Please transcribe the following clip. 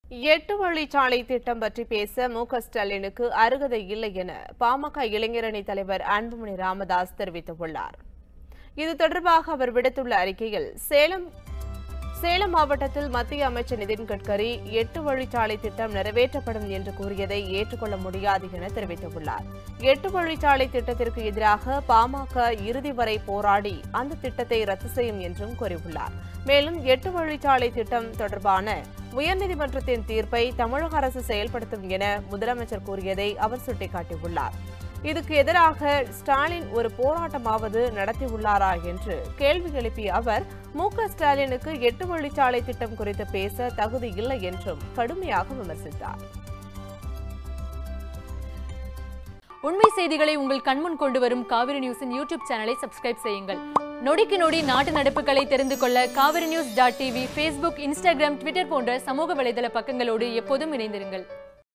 எட்டு வழிச்சாலை திட்டம் பற்றி பேச மு க ஸ்டாலினுக்கு அருகதை இல்லை என பாமக இளைஞரணி தலைவர் அன்புமணி ராமதாஸ் தெரிவித்துள்ளார் இது தொடர்பாக அவர் விடுத்துள்ள அறிக்கையில் சேலம் சேலம் மாவட்டத்தில் மத்திய அமைச்சர் நிதின் கட்கரி எட்டு வழிச்சாலை திட்டம் நிறைவேற்றப்படும் என்று கூறியதை ஏற்றுக்கொள்ள முடியாது என தெரிவித்துள்ளார் எட்டு வழிச்சாலை திட்டத்திற்கு எதிராக பாமக இறுதி வரை போராடி அந்த திட்டத்தை ரத்து செய்யும் என்றும் கூறியுள்ளார் மேலும் எட்டு வழிச்சாலை திட்டம் தொடர்பான உயர்நீதிமன்றத்தின் தீர்ப்பை தமிழக அரசு செயல்படுத்தும் என முதலமைச்சர் கூறியதை அவர் சுட்டிக்காட்டியுள்ளார் இதுக்கு எதிராக ஸ்டாலின் ஒரு போராட்டமாவது நடத்தியுள்ளாரா என்று கேள்வி எழுப்பிய அவர் மு க ஸ்டாலினுக்கு எட்டு வழிச்சாலை திட்டம் குறித்து பேச தகுதி இல்லை என்றும் கடுமையாக விமர்சித்தார் உண்மை செய்திகளை உங்கள் கண்முன் கொண்டு வரும் காவிரி நியூஸின் யூடியூப் சேனலை சப்ஸ்கிரைப் செய்யுங்கள் நொடிக்கு நொடி நாட்டு நடப்புகளை தெரிந்து கொள்ள Kaveri news dot TV Facebook Instagram Twitter போன்ற சமூக வலைதள பக்கங்களோடு எப்போதும் இணைந்திருங்கள்